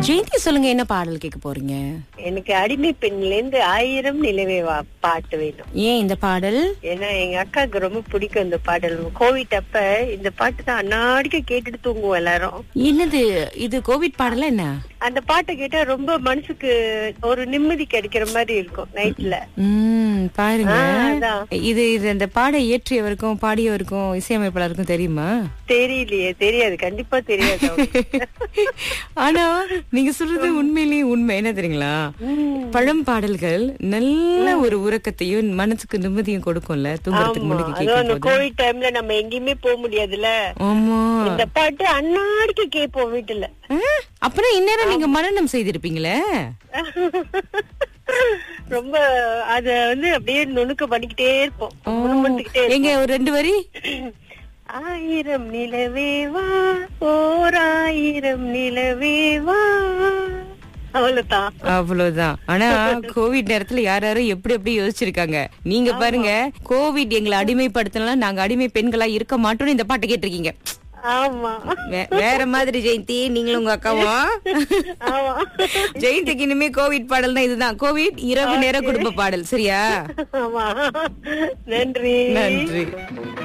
ஜெயந்தி சொல்லுங்க என்ன பாடல் கேட்க போறீங்க எனக்கு அடிமை பெண்ல இருந்து ஆயிரம் நிலவே வா பாட்டு வேணும் ஏன் இந்த பாடல் ஏன்னா எங்க அக்காவுக்கு ரொம்ப பிடிக்கும் இந்த பாடல் கோவிட் அப்ப இந்த பாட்டு தான் அன்னாடிக்க கேட்டுட்டு தூங்குவோம் எல்லாரும் என்னது இது கோவிட் பாடலா என்ன அந்த பாட்டை கேட்டா ரொம்ப மனசுக்கு ஒரு நிம்மதி கிடைக்கிற மாதிரி இருக்கும் நைட்ல உம் பாருங்க ஆ, அதான். இது இது இந்த பாடை இயற்றியவருக்கும் பாடியவருக்கும் இசையமைப்பாளருக்கும் தெரியுமா தெரியலையே தெரியாது கண்டிப்பா தெரியாது அவங்களுக்கு. ஆனா நீங்க சொல்றது உண்மையிலேயே உண்மை என்ன தெரியுங்களா பழம் பாடல்கள் நல்ல ஒரு உறக்கத்தையும் மனசுக்கு நிம்மதியும் கொடுக்கும்ல தூங்குறதுக்கு ஆமா முன்னாடி அதுவும் அந்த கேட்கும் போது கோவிட் டைம்ல நம்ம எங்கேயுமே போக முடியாதுல்ல ஆமா இந்த பாட்டு அன்னாடிக்கு கேட்போம் வீட்டுல ஆ, அப்புறம் இந்நேரம் நீங்க மரணம் செய்திருப்பீங்களே ரொம்ப அத வந்து அப்படியே நுணுக்க பண்ணிக்கிட்டே இருப்போம் முணுமுணுத்துக்கிட்டே எங்க ஒரு ரெண்டு வரி ஆயிரம் நிலவேவா ஓர் ஆயிரம் நிலவேவா அவ்வளவுதான் அவ்வளவுதான் ஆனா கோவிட் நேரத்துல யார் யாரும் எப்படி எப்படி யோசிச்சிருக்காங்க நீங்க பாருங்க கோவிட் எங்களை அடிமைப்படுத்தினா நாங்க அடிமை பெண்களா இருக்க மாட்டோம்னு இந்த பாட்டை கேட்டிருக்கீங்க ஆமா வே- வேற மாதிரி ஜெயந்தி நீங்களும் உங்க அக்காவும் ஆமா ஜெயந்திக்கு இனிமே கோவிட் பாடல் தான் இதுதான் கோவிட் இரவு நேர குடும்ப பாடல் சரியா ஆமா நன்றி நன்றி